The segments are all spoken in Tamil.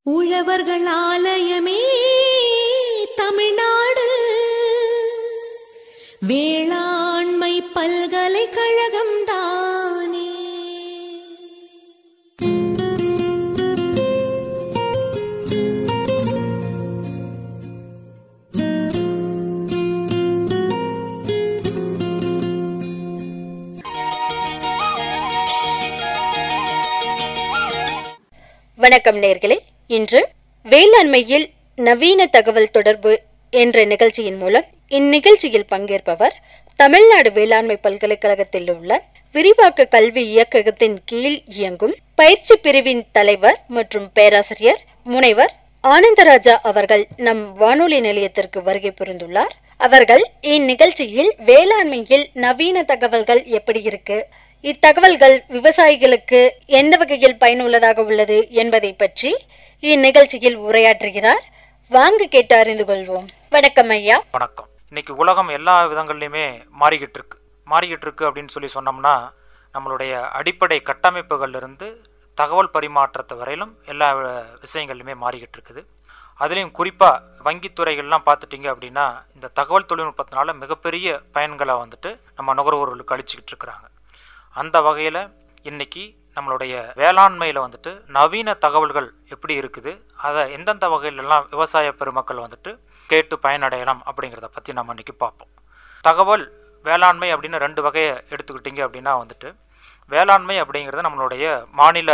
உழவர்கள் ஆலயமே தமிழ்நாடு வேளாண்மை பல்கலைக்கழகம் தானே வணக்கம் நேர்களே இன்று வேளாண்மையில் நவீன தகவல் தொடர்பு என்ற நிகழ்ச்சியின் மூலம் இந்நிகழ்ச்சியில் பங்கேற்பவர் தமிழ்நாடு வேளாண்மை பல்கலைக்கழகத்தில் உள்ள விரிவாக்க கல்வி இயக்ககத்தின் கீழ் இயங்கும் பயிற்சி பிரிவின் தலைவர் மற்றும் பேராசிரியர் முனைவர் ஆனந்தராஜா அவர்கள் நம் வானொலி நிலையத்திற்கு வருகை புரிந்துள்ளார் அவர்கள் இந்நிகழ்ச்சியில் வேளாண்மையில் நவீன தகவல்கள் எப்படி இருக்கு இத்தகவல்கள் விவசாயிகளுக்கு எந்த வகையில் பயனுள்ளதாக உள்ளது என்பதை பற்றி இந்நிகழ்ச்சியில் உரையாற்றுகிறார் வாங்க கேட்டு அறிந்து கொள்வோம் வணக்கம் ஐயா வணக்கம் இன்னைக்கு உலகம் எல்லா விதங்கள்லையுமே மாறிக்கிட்டு இருக்கு மாறிக்கிட்டு இருக்கு அப்படின்னு சொல்லி சொன்னோம்னா நம்மளுடைய அடிப்படை கட்டமைப்புகள்ல இருந்து தகவல் பரிமாற்றத்தை வரையிலும் எல்லா விஷயங்கள்லையுமே மாறிக்கிட்டு இருக்குது அதுலேயும் குறிப்பாக வங்கித்துறைகள்லாம் பார்த்துட்டிங்க அப்படின்னா இந்த தகவல் தொழில்நுட்பத்தினால மிகப்பெரிய பயன்களை வந்துட்டு நம்ம நுகர்வோர்களுக்கு அளிச்சுக்கிட்டு இருக்கிறாங்க அந்த வகையில் இன்னைக்கு நம்மளுடைய வேளாண்மையில் வந்துட்டு நவீன தகவல்கள் எப்படி இருக்குது அதை எந்தெந்த வகையிலெல்லாம் விவசாய பெருமக்கள் வந்துட்டு கேட்டு பயனடையலாம் அப்படிங்கிறத பற்றி நம்ம இன்னைக்கு பார்ப்போம் தகவல் வேளாண்மை அப்படின்னு ரெண்டு வகையை எடுத்துக்கிட்டிங்க அப்படின்னா வந்துட்டு வேளாண்மை அப்படிங்கிறது நம்மளுடைய மாநில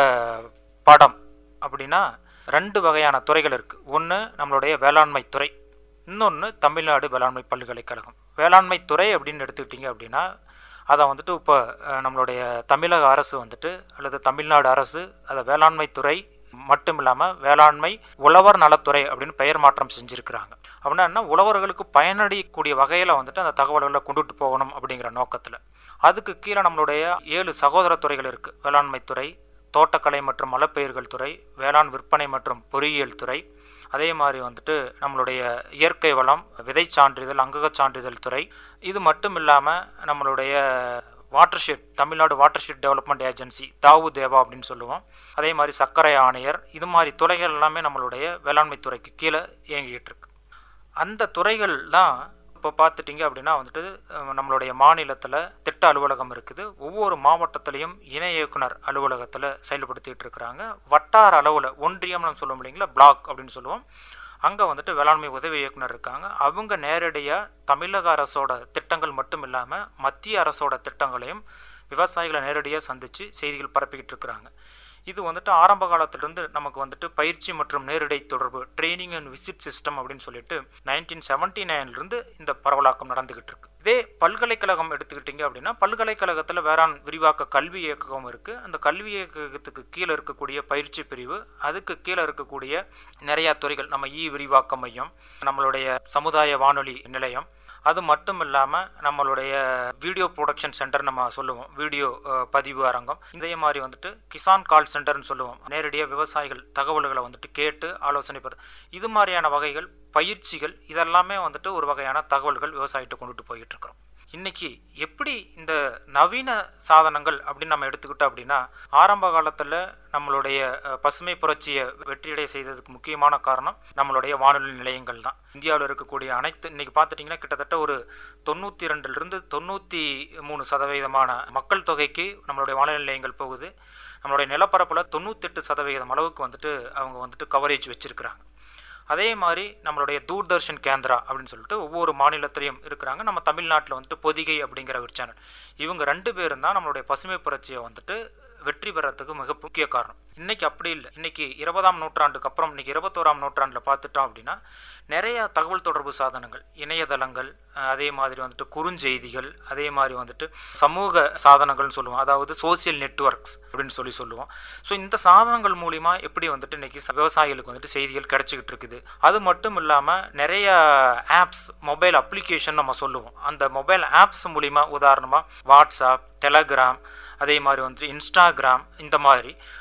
பாடம் அப்படின்னா ரெண்டு வகையான துறைகள் இருக்குது ஒன்று நம்மளுடைய வேளாண்மை துறை இன்னொன்று தமிழ்நாடு வேளாண்மை பல்கலைக்கழகம் வேளாண்மை துறை அப்படின்னு எடுத்துக்கிட்டிங்க அப்படின்னா அதை வந்துட்டு இப்போ அஹ், நம்மளுடைய தமிழக அரசு வந்துட்டு அல்லது தமிழ்நாடு அரசு அதை வேளாண்மை துறை மட்டும் இல்லாமல் வேளாண்மை உழவர் நலத்துறை அப்படின்னு பெயர் மாற்றம் செஞ்சுருக்கிறாங்க அப்படின்னா என்ன உழவர்களுக்கு பயனடையக்கூடிய வகையில் வந்துட்டு அந்த தகவல்களை கொண்டுட்டு போகணும் அப்படிங்கிற நோக்கத்தில் அதுக்கு கீழே நம்மளுடைய ஏழு சகோதர துறைகள் இருக்குது வேளாண்மை துறை தோட்டக்கலை மற்றும் மலப்பயிர்கள் துறை வேளாண் விற்பனை மற்றும் பொறியியல் துறை அதே மாதிரி வந்துட்டு நம்மளுடைய இயற்கை வளம் விதை சான்றிதழ் அங்கக சான்றிதழ் துறை இது மட்டும் இல்லாமல் நம்மளுடைய watershed Tamil Nadu watershed development agency தாவு தேவா அப்படின்னு சொல்லுவோம் அதே மாதிரி சர்க்கரை ஆணையர் இது மாதிரி துறைகள் எல்லாமே நம்மளுடைய வேளாண்மை துறைக்கு கீழே இயங்கிக்கிட்டு இருக்கு அந்த துறைகள் தான் இப்போ பார்த்துட்டிங்க அப்படின்னா வந்துட்டு அஹ், நம்மளுடைய மாநிலத்தில் திட்ட அலுவலகம் இருக்குது ஒவ்வொரு மாவட்டத்திலையும் இணை இயக்குனர் அலுவலகத்தில் செயல்படுத்திட்டு இருக்கிறாங்க வட்டார அளவில் ஒன்றியம் நம்ம சொல்லுவோம் இல்லைங்களா பிளாக் அப்படின்னு சொல்லுவோம் அங்கே வந்துட்டு வேளாண்மை உதவி இயக்குனர் இருக்காங்க அவங்க நேரடியாக தமிழக அரசோட திட்டங்கள் மட்டும் இல்லாமல் மத்திய அரசோட திட்டங்களையும் விவசாயிகளை நேரடியாக சந்தித்து செய்திகள் பரப்பிக்கிட்டு இருக்கிறாங்க இது வந்துட்டு ஆரம்ப காலத்திலிருந்து நமக்கு வந்துட்டு பயிற்சி மற்றும் நேரடி தொடர்பு ட்ரைனிங் அண்ட் விசிட் சிஸ்டம் அப்படின்னு சொல்லிட்டு நைன்டீன் செவன்டி நைன்லேருந்து இந்த பரவலாக்கம் நடந்துகிட்டு இருக்கு இதே பல்கலைக்கழகம் எடுத்துக்கிட்டிங்க அப்படின்னா பல்கலைக்கழகத்தில் வேறான் விரிவாக்க கல்வி இயக்ககம் இருக்குது அந்த கல்வி இயக்ககத்துக்கு கீழே இருக்கக்கூடிய பயிற்சி பிரிவு அதுக்கு கீழே இருக்கக்கூடிய நிறையா துறைகள் நம்ம இ விரிவாக்க மையம் நம்மளுடைய சமுதாய வானொலி நிலையம் அது மட்டும் இல்லாமல் நம்மளுடைய வீடியோ ப்ரொடக்ஷன் சென்டர் நம்ம சொல்லுவோம் வீடியோ அஹ், பதிவு அரங்கம் இதே மாதிரி வந்துட்டு கிசான் கால் சென்டர்னு சொல்லுவோம் நேரடியாக விவசாயிகள் தகவல்களை வந்துட்டு கேட்டு ஆலோசனை பெற இது மாதிரியான வகைகள் பயிற்சிகள் இதெல்லாமே வந்துட்டு ஒரு வகையான தகவல்கள் விவசாயிகிட்ட கொண்டுட்டு போயிட்டு இருக்கிறோம் இன்னைக்கு எப்படி இந்த நவீன சாதனங்கள் அப்படின்னு நம்ம எடுத்துக்கிட்டோம் அப்படின்னா ஆரம்ப காலத்தில் நம்மளுடைய அஹ், பசுமை புரட்சியை வெற்றியடை செய்ததுக்கு முக்கியமான காரணம் நம்மளுடைய வானொலி நிலையங்கள் தான் இந்தியாவில் இருக்கக்கூடிய அனைத்து இன்னைக்கு பார்த்துட்டிங்கன்னா கிட்டத்தட்ட ஒரு தொண்ணூற்றி ரெண்டுலேருந்து தொண்ணூற்றி மூணு சதவீதமான மக்கள் தொகைக்கு நம்மளுடைய வானொலி நிலையங்கள் போகுது நம்மளுடைய நிலப்பரப்பில் தொண்ணூத்தெட்டு சதவீதம் அளவுக்கு வந்துட்டு அவங்க வந்துட்டு கவரேஜ் வச்சுருக்கிறாங்க அதே மாதிரி நம்மளுடைய தூர்தர்ஷன் கேந்திரா அப்படின்னு சொல்லிட்டு ஒவ்வொரு மாநிலத்திலையும் இருக்கிறாங்க நம்ம தமிழ்நாட்டில் வந்துட்டு பொதிகை அப்படிங்கிற ஒரு சேனல் இவங்க ரெண்டு பேரும் தான் நம்மளுடைய பசுமை புரட்சியை வந்துட்டு வெற்றி பெறத்துக்கு மிக முக்கிய காரணம் இன்னைக்கு அப்படி இல்லை இன்னைக்கு இருபதாம் நூற்றாண்டுக்கு அப்புறம் இன்னைக்கு இருபத்தோராம் நூற்றாண்டில் பார்த்துட்டோம் அப்படின்னா நிறைய தகவல் தொடர்பு சாதனங்கள் இணையதளங்கள் அஹ், அதே மாதிரி வந்துட்டு குறுஞ்செய்திகள் அதே மாதிரி வந்துட்டு சமூக சாதனங்கள்னு சொல்லுவோம் அதாவது சோசியல் நெட்வொர்க்ஸ் அப்படின்னு சொல்லி சொல்லுவோம் ஸோ இந்த சாதனங்கள் மூலிமா எப்படி வந்துட்டு இன்னைக்கு ச- விவசாயிகளுக்கு வந்துட்டு செய்திகள் கிடைச்சிக்கிட்டு இருக்குது அது மட்டும் இல்லாமல் நிறைய ஆப்ஸ் மொபைல் அப்ளிகேஷன் நம்ம சொல்லுவோம் அந்த மொபைல் ஆப்ஸ் மூலிமா உதாரணமாக வாட்ஸ்அப் டெலகிராம் அதே மாதிரி வந்துட்டு இன்ஸ்டாகிராம் இந்த மாதிரி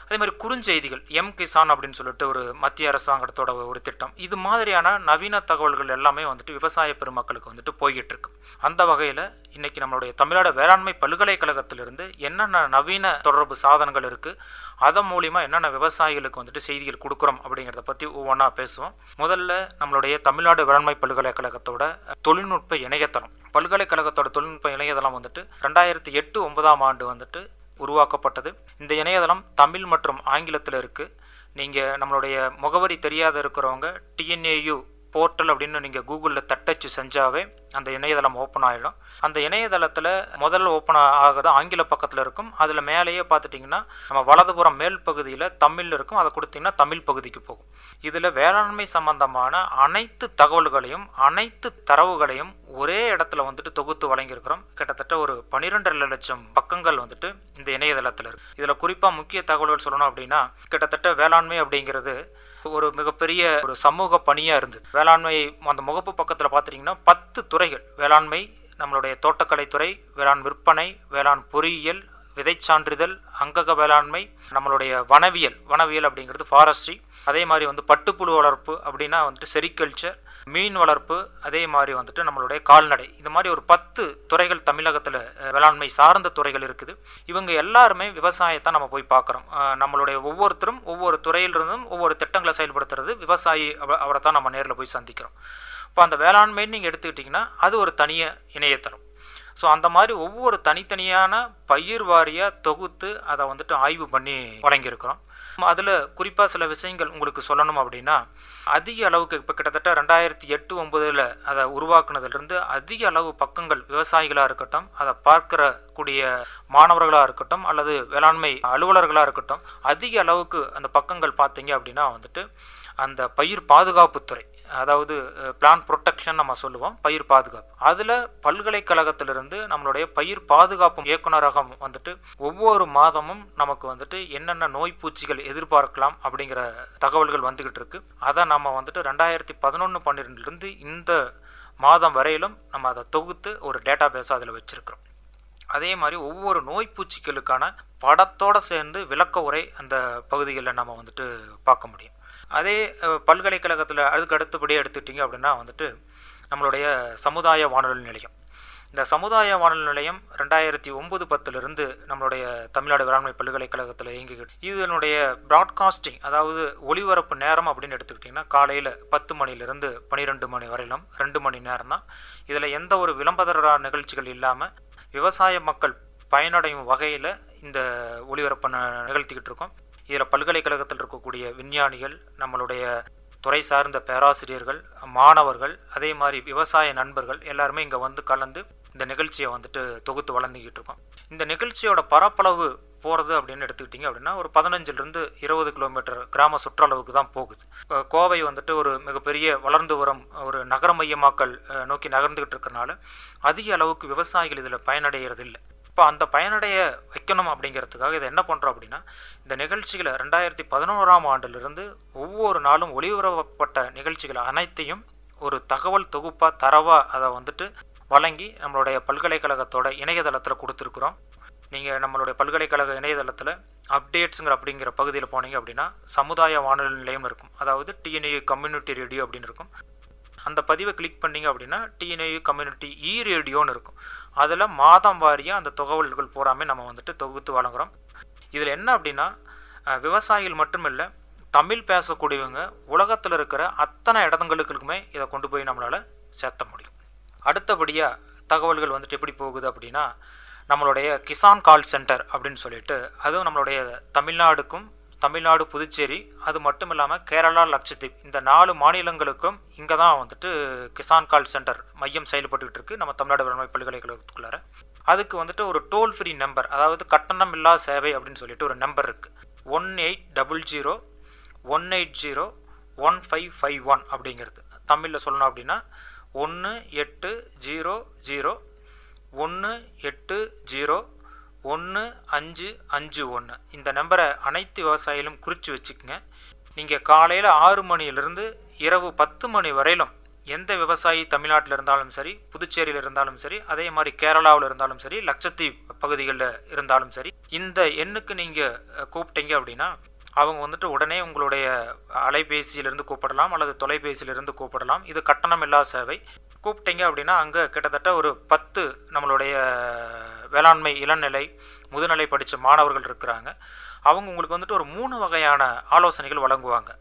அதே மாதிரி குறுஞ்செய்திகள் எம் கிசான் அப்படின்னு சொல்லிட்டு ஒரு மத்திய அரசாங்கத்தோட ஒரு திட்டம் இது மாதிரியான நவீன தகவல்கள் எல்லாமே வந்துட்டு விவசாய பெருமக்களுக்கு வந்துட்டு போய்கிட்டு இருக்கு அந்த வகையில் இன்னைக்கு நம்மளுடைய தமிழ்நாடு வேளாண்மை பல்கலைக்கழகத்திலிருந்து என்னென்ன நவீன தொடர்பு சாதனங்கள் இருக்கு அதன் மூலியமா என்னென்ன விவசாயிகளுக்கு வந்துட்டு செய்திகள் கொடுக்குறோம் அப்படிங்கிறத பற்றி ஒவ்வொன்றா பேசுவோம் முதல்ல நம்மளுடைய தமிழ்நாடு வேளாண்மை பல்கலைக்கழகத்தோட தொழில்நுட்ப இணையதளம் பல்கலைக்கழகத்தோட தொழில்நுட்ப இணையதளம் வந்துட்டு ரெண்டாயிரத்தி எட்டு ஒன்பதாம் ஆண்டு வந்துட்டு உருவாக்கப்பட்டது இந்த இணையதளம் தமிழ் மற்றும் ஆங்கிலத்தில் இருக்குது நீங்கள் நம்மளுடைய முகவரி தெரியாத இருக்கிறவங்க டிஎன்ஏயு போர்ட்டல் அப்படின்னு நீங்கள் கூகுளில் தட்டச்சு செஞ்சாவே அந்த இணையதளம் ஓப்பன் ஆகிடும் அந்த இணையதளத்தில் முதல்ல ஓப்பன் ஆகுது ஆங்கில பக்கத்தில் இருக்கும் அதில் மேலேயே பார்த்துட்டிங்கன்னா நம்ம வலதுபுறம் மேல் பகுதியில் தமிழ் இருக்கும் அதை கொடுத்தீங்கன்னா தமிழ் பகுதிக்கு போகும் இதில் வேளாண்மை சம்பந்தமான அனைத்து தகவல்களையும் அனைத்து தரவுகளையும் ஒரே இடத்துல வந்துட்டு தொகுத்து வழங்கியிருக்கிறோம் கிட்டத்தட்ட ஒரு பன்னிரெண்டரை லட்சம் பக்கங்கள் வந்துட்டு இந்த இணையதளத்தில் இருக்கு இதில் குறிப்பாக முக்கிய தகவல்கள் சொல்லணும் அப்படின்னா கிட்டத்தட்ட வேளாண்மை அப்படிங்கிறது ஒரு மிகப்பெரிய ஒரு சமூக பணியாக இருந்தது வேளாண்மை அந்த முகப்பு பக்கத்தில் பார்த்துட்டிங்கன்னா பத்து துறைகள் வேளாண்மை நம்மளுடைய தோட்டக்கலைத்துறை வேளாண் விற்பனை வேளாண் பொறியியல் விதை சான்றிதழ் அங்கக வேளாண்மை நம்மளுடைய வனவியல் வனவியல் அப்படிங்கிறது ஃபாரஸ்ட்ரி அதே மாதிரி வந்து பட்டுப்புழு வளர்ப்பு அப்படின்னா வந்துட்டு செரிகல்ச்சர் மீன் வளர்ப்பு அதே மாதிரி வந்துட்டு நம்மளுடைய கால்நடை இந்த மாதிரி ஒரு பத்து துறைகள் தமிழகத்தில் வேளாண்மை சார்ந்த துறைகள் இருக்குது இவங்க எல்லாருமே விவசாயத்தை நம்ம போய் பார்க்குறோம் நம்மளுடைய ஒவ்வொருத்தரும் ஒவ்வொரு துறையிலிருந்தும் ஒவ்வொரு திட்டங்களை செயல்படுத்துறது விவசாயி அவரை தான் நம்ம நேரில் போய் சந்திக்கிறோம் இப்போ அந்த வேளாண்மைன்னு நீங்கள் எடுத்துக்கிட்டிங்கன்னா அது ஒரு தனிய இணையதளம் ஸோ அந்த மாதிரி ஒவ்வொரு தனித்தனியான பயிர் வாரியாக தொகுத்து அதை வந்துட்டு ஆய்வு பண்ணி வழங்கியிருக்கிறோம் அதில் குறிப்பாக சில விஷயங்கள் உங்களுக்கு சொல்லணும் அப்படின்னா அதிக அளவுக்கு இப்போ கிட்டத்தட்ட ரெண்டாயிரத்தி எட்டு ஒம்பதில் அதை உருவாக்குனதுலேருந்து அதிக அளவு பக்கங்கள் விவசாயிகளாக இருக்கட்டும் அதை பார்க்கிற கூடிய மாணவர்களாக இருக்கட்டும் அல்லது வேளாண்மை அலுவலர்களாக இருக்கட்டும் அதிக அளவுக்கு அந்த பக்கங்கள் பார்த்தீங்க அப்படின்னா வந்துட்டு அந்த பயிர் பாதுகாப்புத்துறை அதாவது பிளான் ப்ரொடெக்ஷன் நம்ம சொல்லுவோம் பயிர் பாதுகாப்பு அதில் பல்கலைக்கழகத்திலிருந்து நம்மளுடைய பயிர் பாதுகாப்பு இயக்குநரகம் வந்துட்டு ஒவ்வொரு மாதமும் நமக்கு வந்துட்டு என்னென்ன நோய் பூச்சிகள் எதிர்பார்க்கலாம் அப்படிங்கிற தகவல்கள் வந்துக்கிட்டு இருக்கு அதை நம்ம வந்துட்டு ரெண்டாயிரத்தி பதினொன்று பன்னிரெண்டுலேருந்து இந்த மாதம் வரையிலும் நம்ம அதை தொகுத்து ஒரு டேட்டா பேஸாக அதில் வச்சுருக்கிறோம் அதே மாதிரி ஒவ்வொரு நோய் பூச்சிகளுக்கான படத்தோடு சேர்ந்து விளக்க உரை அந்த பகுதிகளில் நம்ம வந்துட்டு பார்க்க முடியும் அதே பல்கலைக்கழகத்தில் அதுக்கு அடுத்தபடியாக எடுத்துக்கிட்டிங்க அப்படின்னா வந்துட்டு நம்மளுடைய சமுதாய வானொலி நிலையம் இந்த சமுதாய வானொலி நிலையம் ரெண்டாயிரத்தி ஒம்பது பத்துலேருந்து நம்மளுடைய தமிழ்நாடு வேளாண்மை பல்கலைக்கழகத்தில் இயங்கிக்கிட்டு இதனுடைய ப்ராட்காஸ்டிங் அதாவது ஒளிபரப்பு நேரம் அப்படின்னு எடுத்துக்கிட்டிங்கன்னா காலையில் பத்து மணிலேருந்து பன்னிரெண்டு மணி வரையிலும் ரெண்டு மணி நேரம் தான் இதில் எந்த ஒரு விளம்பர நிகழ்ச்சிகள் இல்லாமல் விவசாய மக்கள் பயனடையும் வகையில் இந்த ஒளிபரப்பை நிகழ்த்திக்கிட்டு இருக்கோம் இதில் பல்கலைக்கழகத்தில் இருக்கக்கூடிய விஞ்ஞானிகள் நம்மளுடைய துறை சார்ந்த பேராசிரியர்கள் மாணவர்கள் அதே மாதிரி விவசாய நண்பர்கள் எல்லாருமே இங்கே வந்து கலந்து இந்த நிகழ்ச்சியை வந்துட்டு தொகுத்து வளர்ந்துக்கிட்டு இருக்கோம் இந்த நிகழ்ச்சியோட பரப்பளவு போகிறது அப்படின்னு எடுத்துக்கிட்டிங்க அப்படின்னா ஒரு பதினஞ்சுலேருந்து இருபது கிலோமீட்டர் கிராம சுற்றளவுக்கு தான் போகுது கோவை வந்துட்டு ஒரு மிகப்பெரிய வளர்ந்து வரும் ஒரு நகர மையமாக்கல் நோக்கி நகர்ந்துக்கிட்டு இருக்கிறனால அதிக அளவுக்கு விவசாயிகள் இதில் பயனடைகிறது இல்லை இப்போ அந்த பயனடைய வைக்கணும் அப்படிங்கிறதுக்காக இதை என்ன பண்ணுறோம் அப்படின்னா இந்த நிகழ்ச்சிகளை ரெண்டாயிரத்தி பதினோராம் ஆண்டிலிருந்து ஒவ்வொரு நாளும் ஒளிபரப்பப்பட்ட நிகழ்ச்சிகள் அனைத்தையும் ஒரு தகவல் தொகுப்பாக தரவாக அதை வந்துட்டு வழங்கி நம்மளுடைய பல்கலைக்கழகத்தோட இணையதளத்தில் கொடுத்துருக்குறோம் நீங்கள் நம்மளுடைய பல்கலைக்கழக இணையதளத்தில் அப்டேட்ஸுங்கிற அப்படிங்கிற பகுதியில் போனீங்க அப்படின்னா சமுதாய வானொலி நிலையம் இருக்கும் அதாவது டிஎன்ஏ கம்யூனிட்டி ரேடியோ அப்படின்னு இருக்கும் அந்த பதிவை கிளிக் பண்ணிங்க அப்படின்னா டிஎன்ஏயு கம்யூனிட்டி இ ரேடியோன்னு இருக்கும் அதில் மாதம் வாரியாக அந்த தகவல்கள் பூராமே நம்ம வந்துட்டு தொகுத்து வழங்குகிறோம் இதில் என்ன அப்படின்னா விவசாயிகள் மட்டுமில்லை தமிழ் பேசக்கூடியவங்க உலகத்தில் இருக்கிற அத்தனை இடங்களுக்குமே இதை கொண்டு போய் நம்மளால் சேர்த்த முடியும் அடுத்தபடியாக தகவல்கள் வந்துட்டு எப்படி போகுது அப்படின்னா நம்மளுடைய கிசான் கால் சென்டர் அப்படின்னு சொல்லிட்டு அதுவும் நம்மளுடைய தமிழ்நாடுக்கும் தமிழ்நாடு புதுச்சேரி அது மட்டும் இல்லாமல் கேரளா லட்சத்தீப் இந்த நாலு மாநிலங்களுக்கும் இங்கே தான் வந்துட்டு கிசான் கால் சென்டர் மையம் செயல்பட்டுக்கிட்டு இருக்கு நம்ம தமிழ்நாடு வேளாண்மை பல்கலைக்கழகத்துக்குள்ளார அதுக்கு வந்துட்டு ஒரு டோல் ஃப்ரீ நம்பர் அதாவது கட்டணம் இல்லா சேவை அப்படின்னு சொல்லிட்டு ஒரு நம்பர் இருக்குது one eight double zero one eight zero one five five one அப்படிங்கிறது தமிழில் சொல்லணும் அப்படின்னா ஒன்று எட்டு ஜீரோ ஜீரோ ஒன்று எட்டு ஜீரோ ஒன்று அஞ்சு அஞ்சு ஒன்று இந்த நம்பரை அனைத்து விவசாயிகளும் குறித்து வச்சுக்கோங்க நீங்கள் காலையில் ஆறு மணியிலிருந்து இரவு பத்து மணி வரையிலும் எந்த விவசாயி தமிழ்நாட்டில் இருந்தாலும் சரி புதுச்சேரியில் இருந்தாலும் சரி அதே மாதிரி கேரளாவில் இருந்தாலும் சரி லட்சத்தீவு பகுதிகளில் இருந்தாலும் சரி இந்த எண்ணுக்கு நீங்கள் கூப்பிட்டீங்க அப்படின்னா அவங்க வந்துட்டு உடனே உங்களுடைய அலைபேசியிலிருந்து கூப்பிடலாம் அல்லது தொலைபேசியிலிருந்து கூப்பிடலாம் இது கட்டணம் இல்லா சேவை கூப்பிட்டீங்க அப்படின்னா அங்கே கிட்டத்தட்ட ஒரு பத்து நம்மளுடைய வேளாண்மை இளநிலை முதுநிலை படித்த மாணவர்கள் இருக்கிறாங்க அவங்க உங்களுக்கு வந்துட்டு ஒரு மூணு வகையான ஆலோசனைகள் வழங்குவாங்க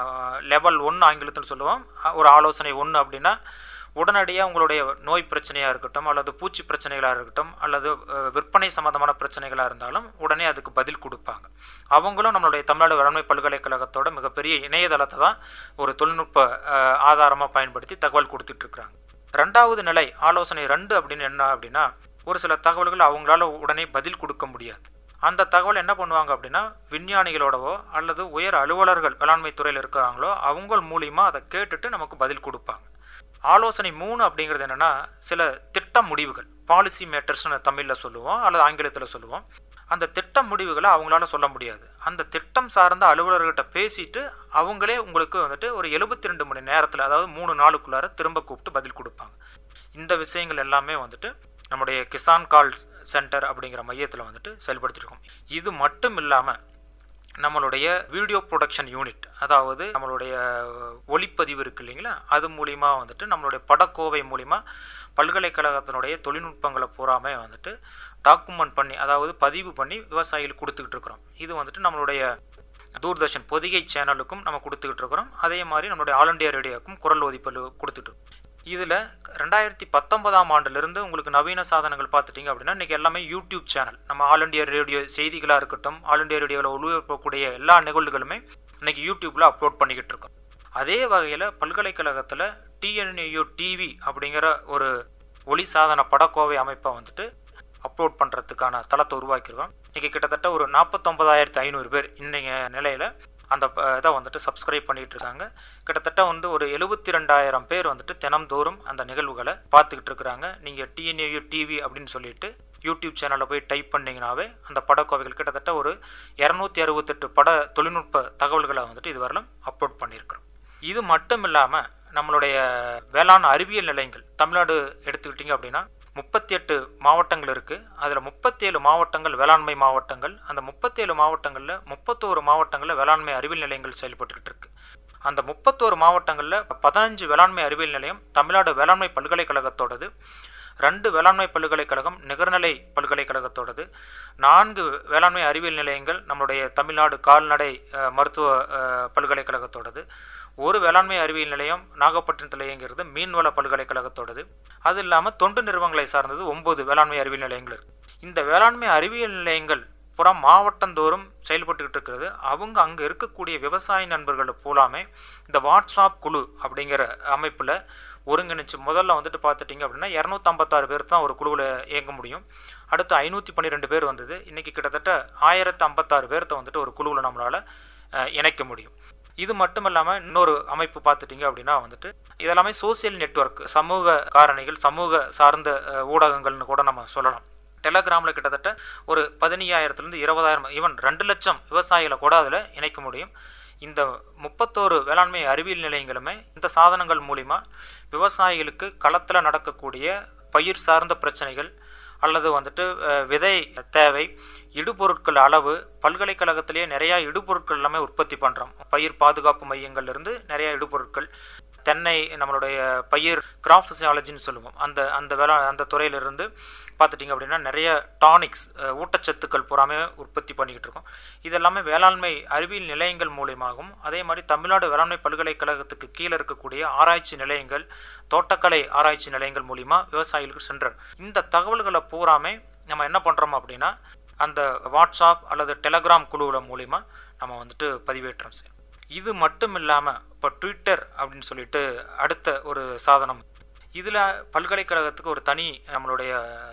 லெவல் ஒன்று ஆங்கிலத்தில் சொல்லுவோம் ஒரு ஆலோசனை ஒன்று அப்படின்னா உடனடியாக உங்களுடைய நோய் பிரச்சனையாக இருக்கட்டும் அல்லது பூச்சி பிரச்சனைகளாக இருக்கட்டும் அல்லது அஹ், விற்பனை சம்மந்தமான பிரச்சனைகளாக இருந்தாலும் உடனே அதுக்கு பதில் கொடுப்பாங்க அவங்களும் நம்மளுடைய தமிழ்நாடு வேளாண்மை பல்கலைக்கழகத்தோட மிகப்பெரிய இணையதளத்தை தான் ஒரு தொழில்நுட்ப ஆதாரமாக பயன்படுத்தி தகவல் கொடுத்துட்டு இருக்கிறாங்க ரெண்டாவது நிலை ஆலோசனை ரெண்டு அப்படின்னு என்ன அப்படின்னா ஒரு சில தகவல்கள் அவங்களால உடனே பதில் கொடுக்க முடியாது அந்த தகவல் என்ன பண்ணுவாங்க அப்படின்னா விஞ்ஞானிகளோடவோ அல்லது உயர் அலுவலர்கள் வேளாண்மை துறையில் இருக்கிறாங்களோ அவங்க மூலியமா அதை கேட்டுட்டு நமக்கு பதில் கொடுப்பாங்க ஆலோசனை மூணு அப்படிங்கிறது என்னன்னா சில திட்ட முடிவுகள் பாலிசி மேட்டர்ஸ்னு தமிழில் சொல்லுவோம் அல்லது ஆங்கிலத்தில் சொல்லுவோம் அந்த திட்ட முடிவுகளை அவங்களால சொல்ல முடியாது அந்த திட்டம் சார்ந்த அலுவலர்கிட்ட பேசிட்டு அவங்களே உங்களுக்கு வந்துட்டு ஒரு எழுபத்தி ரெண்டு மணி நேரத்தில் அதாவது மூணு நாளுக்குள்ளார திரும்ப கூப்பிட்டு பதில் கொடுப்பாங்க இந்த விஷயங்கள் எல்லாமே வந்துட்டு நம்முடைய கிசான் கால் சென்டர் அப்படிங்கிற மையத்தில் வந்துட்டு செயல்படுத்திருக்கோம் இது மட்டும் இல்லாமல் நம்மளுடைய வீடியோ ப்ரொடக்ஷன் யூனிட் அதாவது நம்மளுடைய ஒளிப்பதிவு இருக்கு இல்லைங்களா அது மூலிமா வந்துட்டு நம்மளுடைய படக்கோவை மூலிமா பல்கலைக்கழகத்தினுடைய தொழில்நுட்பங்களை பூராமே வந்துட்டு டாக்குமெண்ட் பண்ணி அதாவது பதிவு பண்ணி விவசாயிகளுக்கு கொடுத்துக்கிட்டு இருக்கிறோம் இது வந்துட்டு நம்மளுடைய தூர்தர்ஷன் பொதிகை சேனலுக்கும் நம்ம கொடுத்துக்கிட்டு இருக்கிறோம் அதே மாதிரி நம்மளுடைய ஆல் இண்டியா ரேடியோக்கும் குரல் ஒதிப்பல் கொடுத்துட்டு இருக்கோம். இதில் ரெண்டாயிரத்தி பத்தொன்பதாம் ஆண்டிலிருந்து உங்களுக்கு நவீன சாதனங்கள் பார்த்துட்டிங்க அப்படின்னா இன்றைக்கி எல்லாமே யூடியூப் சேனல் நம்ம ஆல் இண்டியா ரேடியோ செய்திகளாக இருக்கட்டும் ஆல் இண்டியா ரேடியோவில் ஒளிபரப்பக்கூடிய எல்லா நிகழ்வுகளுமே இன்றைக்கி யூடியூப்பில் அப்லோட் பண்ணிக்கிட்டு இருக்கோம் அதே வகையில் பல்கலைக்கழகத்தில் டிஎன்ஏயு டிவி அப்படிங்கிற ஒரு ஒளி சாதன படக்கோவை அமைப்பை வந்துட்டு அப்லோட் பண்ணுறதுக்கான தளத்தை உருவாக்கியிருக்கோம் இன்றைக்கி கிட்டத்தட்ட ஒரு நாற்பத்தொம்பதாயிரத்து ஐநூறு பேர் இன்றைய நிலையில் அந்த ப- இதை வந்துட்டு சப்ஸ்கிரைப் பண்ணிட்டு இருக்காங்க கிட்டத்தட்ட வந்து ஒரு எழுபத்தி ரெண்டாயிரம் பேர் வந்துட்டு தினம்தோறும் அந்த நிகழ்வுகளை பார்த்துக்கிட்டு இருக்கிறாங்க நீங்கள் டிஎன்ஏயு டிவி அப்படின்னு சொல்லிட்டு யூடியூப் சேனலில் போய் டைப் பண்ணிங்கனாவே அந்த படக்கோவைகள் கிட்டத்தட்ட ஒரு இரநூத்தி அறுபத்தெட்டு பட தொழில்நுட்ப தகவல்களை வந்துட்டு இதுவரையிலும் அப்லோட் பண்ணியிருக்கிறோம் இது மட்டும் இல்லாமல் நம்மளுடைய வேளாண் அறிவியல் நிலையங்கள் தமிழ்நாடு எடுத்துக்கிட்டிங்க அப்படின்னா முப்பத்தி எட்டு மாவட்டங்கள் இருக்குது அதில் முப்பத்தேழு மாவட்டங்கள் வேளாண்மை மாவட்டங்கள் அந்த முப்பத்தேழு மாவட்டங்களில் முப்பத்தோரு மாவட்டங்களில் வேளாண்மை அறிவியல் நிலையங்கள் செயல்பட்டுக்கிட்டு இருக்கு அந்த முப்பத்தோரு மாவட்டங்களில் பதினஞ்சு வேளாண்மை அறிவியல் நிலையம் தமிழ்நாடு வேளாண்மை பல்கலைக்கழகத்தோடது ரெண்டு வேளாண்மை பல்கலைக்கழகம் நிகர்நிலை பல்கலைக்கழகத்தோடது நான்கு வேளாண்மை அறிவியல் நிலையங்கள் நம்மளுடைய தமிழ்நாடு கால்நடை அஹ், மருத்துவ அஹ், பல்கலைக்கழகத்தோடது ஒரு வேளாண்மை அறிவியல் நிலையம் நாகப்பட்டினத்தில் இயங்கிறது மீன்வள பல்கலைக்கழகத்தோடது அது இல்லாமல் தொண்டு நிறுவனங்களை சார்ந்தது ஒன்பது வேளாண்மை அறிவியல் நிலையங்கள் இருக்கு இந்த வேளாண்மை அறிவியல் நிலையங்கள் புறம் மாவட்டந்தோறும் செயல்பட்டுக்கிட்டு இருக்கிறது அவங்க அங்கே இருக்கக்கூடிய விவசாய நண்பர்கள் பூலாமே இந்த வாட்ஸ்அப் குழு அப்படிங்கிற அமைப்பில் ஒருங்கிணைச்சு முதல்ல வந்துட்டு பார்த்துட்டிங்க அப்படின்னா இரநூத்தம்பத்தாறு பேர் தான் ஒரு குழுவில் இயங்க முடியும் அடுத்து ஐநூற்றி பன்னிரெண்டு பேர் வந்தது இன்றைக்கி கிட்டத்தட்ட ஆயிரத்து ஐம்பத்தாறு பேர்த்த வந்துட்டு ஒரு குழுவில் நம்மளால் இணைக்க முடியும் இது மட்டும் இல்லாமல் இன்னொரு அமைப்பு பார்த்துட்டிங்க அப்படின்னா வந்துட்டு இதெல்லாமே சோசியல் நெட்வொர்க் சமூக காரணிகள் சமூக சார்ந்த அஹ், ஊடகங்கள்னு கூட நம்ம சொல்லலாம் டெலகிராமில் கிட்டத்தட்ட ஒரு பதினையாயிரத்துலேருந்து இருபதாயிரம் ஈவன் ரெண்டு லட்சம் விவசாயிகளை கூட அதில் இணைக்க முடியும் இந்த முப்பத்தோரு வேளாண்மை அறிவியல் நிலையங்களுமே இந்த சாதனங்கள் மூலிமா விவசாயிகளுக்கு களத்தில் நடக்கக்கூடிய பயிர் சார்ந்த பிரச்சனைகள் அல்லது வந்துட்டு அஹ், விதை தேவை இடுபொருட்கள் அளவு பல்கலைக்கழகத்திலேயே நிறையா இடுபொருட்கள் எல்லாமே உற்பத்தி பண்ணுறோம் பயிர் பாதுகாப்பு மையங்கள்லேருந்து நிறையா இடுபொருட்கள் தென்னை நம்மளுடைய பயிர் கிராப் ஃபிசியாலஜின்னு சொல்லுவோம் அந்த அந்த வேளா அந்த துறையிலிருந்து பார்த்துட்டிங்க அப்படின்னா நிறைய டானிக்ஸ் ஊட்டச்சத்துக்கள் பூராமே உற்பத்தி பண்ணிக்கிட்டு இருக்கோம் இதெல்லாமே வேளாண்மை அறிவியல் நிலையங்கள் மூலியமாகவும் அதே மாதிரி தமிழ்நாடு வேளாண்மை பல்கலைக்கழகத்துக்கு கீழே இருக்கக்கூடிய ஆராய்ச்சி நிலையங்கள் தோட்டக்கலை ஆராய்ச்சி நிலையங்கள் மூலிமா விவசாயிகளுக்கு சென்றோம் இந்த தகவல்களை பூராமே நம்ம என்ன பண்ணுறோம் அப்படின்னா அந்த வாட்ஸ்அப் அல்லது டெலகிராம் குழுவில் மூலிமா நம்ம வந்துட்டு பதிவேற்றம் செய்யணும் இது மட்டும் இல்லாமல் இப்போ ட்விட்டர் அப்படின்னு சொல்லிட்டு அடுத்த ஒரு சாதனம் இதில் பல்கலைக்கழகத்துக்கு ஒரு தனி நம்மளுடைய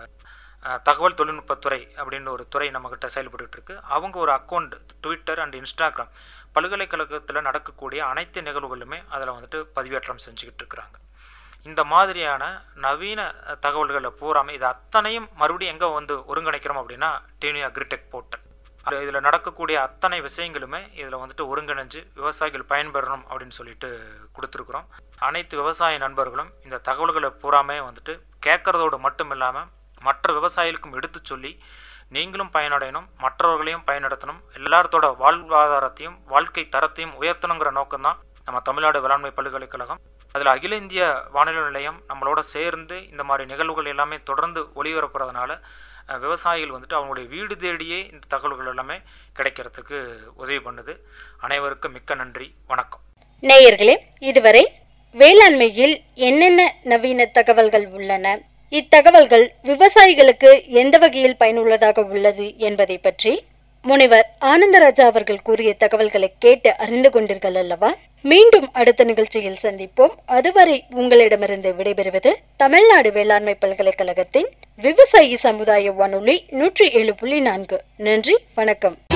அஹ், தகவல் தொழில்நுட்பத்துறை அப்படின்னு ஒரு துறை நம்மக்கிட்ட செயல்பட்டுட்டு இருக்கு அவங்க ஒரு அக்கௌண்ட் ட்விட்டர் அண்ட் இன்ஸ்டாகிராம் பல்கலைக்கழகத்தில் நடக்கக்கூடிய அனைத்து நிகழ்வுகளுமே அதில் வந்துட்டு பதிவேற்றம் செஞ்சுக்கிட்டு இருக்கிறாங்க இந்த மாதிரியான நவீன அஹ், தகவல்களை பூராமே இது அத்தனையும் மறுபடியும் எங்கே வந்து ஒருங்கிணைக்கிறோம் அப்படின்னா டீனி அக்ரிடெக் போர்ட்டல் இதில் நடக்கக்கூடிய அத்தனை விஷயங்களுமே இதில் வந்துட்டு ஒருங்கிணைஞ்சு விவசாயிகள் பயன்பெறணும் அப்படின்னு சொல்லிட்டு கொடுத்துருக்குறோம் அனைத்து விவசாய நண்பர்களும் இந்த தகவல்களை பூராமே வந்துட்டு கேட்கறதோடு மட்டும் இல்லாமல் மற்ற விவசாயிகளுக்கும் எடுத்து சொல்லி நீங்களும் பயனடையணும் மற்றவர்களையும் பயனடுத்தணும் எல்லாத்தோட வாழ்வாதாரத்தையும் வாழ்க்கை தரத்தையும் உயர்த்தணுங்கிற நோக்கம்தான் நம்ம தமிழ்நாடு வேளாண்மை பல்கலைக்கழகம் அதில் அகில இந்திய வானொலி நிலையம் நம்மளோட சேர்ந்து இந்த மாதிரி நிகழ்வுகள் எல்லாமே தொடர்ந்து ஒளிபரப்புறதுனால அஹ், விவசாயிகள் வந்துட்டு அவங்களுடைய வீடு தேடியே இந்த தகவல்கள் எல்லாமே கிடைக்கிறதுக்கு உதவி பண்ணுது அனைவருக்கும் மிக்க நன்றி வணக்கம் நேயர்களே இதுவரை வேளாண்மையில் என்னென்ன நவீன தகவல்கள் உள்ளன இத்தகவல்கள் விவசாயிகளுக்கு எந்த வகையில் பயனுள்ளதாக உள்ளது என்பதை பற்றி முனைவர் ஆனந்தராஜா அவர்கள் கூறிய தகவல்களை கேட்டு அறிந்து கொண்டீர்கள் அல்லவா மீண்டும் அடுத்த நிகழ்ச்சியில் சந்திப்போம் அதுவரை உங்களிடமிருந்து விடைபெறுவது தமிழ்நாடு வேளாண்மை பல்கலைக்கழகத்தின் விவசாயி சமுதாய வானொலி நூற்றி ஏழு புள்ளி நான்கு நன்றி வணக்கம்